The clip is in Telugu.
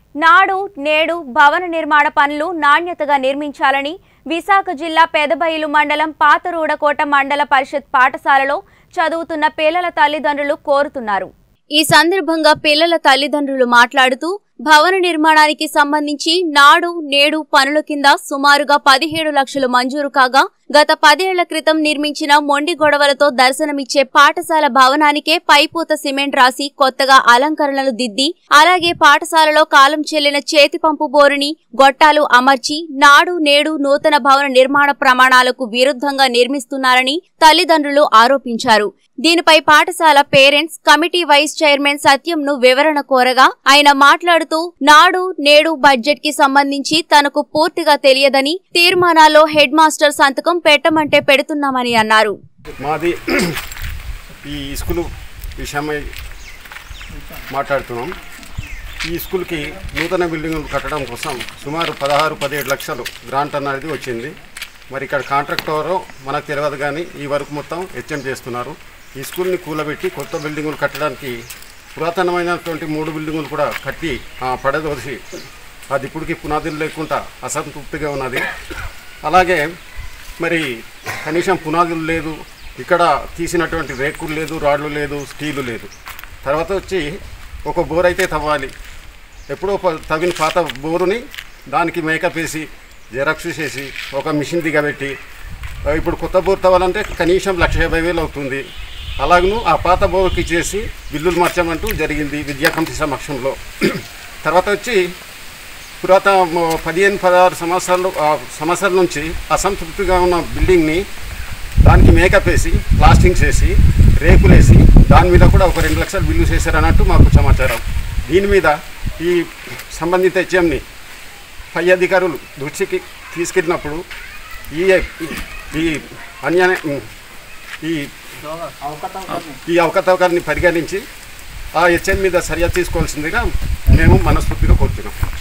నాడు నేడు భవన నిర్మాణ పనులు నాణ్యతగా నిర్మించాలని విశాఖ జిల్లా పెదబయలు మండలం పాతరూడకోట మండల పరిషత్ పాఠశాలలో చదువుతున్న పిల్లల తల్లిదండ్రులు కోరుతున్నారు ఈ సందర్భంగా పిల్లల తల్లిదండ్రులు మాట్లాడుతూ భవన నిర్మాణానికి సంబంధించి నాడు నేడు పనుల కింద సుమారుగా పదిహేడు లక్షలు మంజూరు కాగా గత పదేళ్ల క్రితం నిర్మించిన మొండి గొడవలతో దర్శనమిచ్చే పాఠశాల భవనానికే పైపూత సిమెంట్ రాసి కొత్తగా అలంకరణలు దిద్ది అలాగే పాఠశాలలో కాలం చెల్లిన చేతి పంపు బోరుని గొట్టాలు అమర్చి నాడు నేడు నూతన భవన నిర్మాణ ప్రమాణాలకు విరుద్ధంగా నిర్మిస్తున్నారని తల్లిదండ్రులు ఆరోపించారు దీనిపై పాఠశాల పేరెంట్స్ కమిటీ వైస్ చైర్మన్ సత్యంను వివరణ కోరగా ఆయన మాట్లాడుతూ నాడు నేడు బడ్జెట్ కి సంబంధించి తనకు పూర్తిగా తెలియదని తీర్మానాల్లో హెడ్ మాస్టర్ సంతకం పెట్టమంటే పెడుతున్నామని అన్నారు మాది ఈ స్కూలు విషయమై మాట్లాడుతున్నాం ఈ స్కూల్కి నూతన బిల్డింగులు కట్టడం కోసం సుమారు పదహారు పదిహేడు లక్షలు గ్రాంట్ అనేది వచ్చింది మరి ఇక్కడ కాంట్రాక్టర్ మనకు తెలియదు కానీ ఈ వరకు మొత్తం హెచ్ఎం చేస్తున్నారు ఈ స్కూల్ని కూలబెట్టి కొత్త బిల్డింగులు కట్టడానికి పురాతనమైనటువంటి మూడు బిల్డింగులు కూడా కట్టి ఆ, పడదోసి అది ఇప్పటికి పునాదులు లేకుండా అసంతృప్తిగా ఉన్నది అలాగే మరి కనీసం పునాదులు లేదు ఇక్కడ తీసినటువంటి రేకులు లేదు రాడ్లు లేదు స్టీలు లేదు తర్వాత వచ్చి ఒక బోర్ అయితే తవ్వాలి ఎప్పుడో ప- తవ్విన పాత బోరుని దానికి మేకప్ వేసి జెరాక్స్ చేసి ఒక మిషన్ దిగబెట్టి ఆ, ఇప్పుడు కొత్త బోర్ తవ్వాలంటే కనీసం లక్ష యాభై వేలు అవుతుంది అలాగను ఆ పాత బోర్కి ఇచ్చేసి బిల్లులు మార్చమంటూ జరిగింది విద్యా కమిటీ సమక్షంలో తర్వాత వచ్చి పురాత మ- పదిహేను పదహారు సంవత్సరాలు ఆ సంవత్సరాల నుంచి అసంతృప్తిగా ఉన్న బిల్డింగ్ని దానికి మేకప్ వేసి ప్లాస్టింగ్ చేసి రేకులేసి దాని మీద కూడా ఒక రెండు లక్షలు బిల్లు చేశారన్నట్టు మాకు సమాచారం దీని మీద ఈ సంబంధిత హెచ్ఎంని పై అధికారులు దృష్టికి తీసుకెళ్ళినప్పుడు ఈ ఈ అన్యాయ ఈ ఈ అవకతవకాన్ని పరిగణించి ఆ హెచ్ఎం మీద చర్య తీసుకోవాల్సిందిగా మేము మనస్ఫూర్తిగా కోరుతున్నాం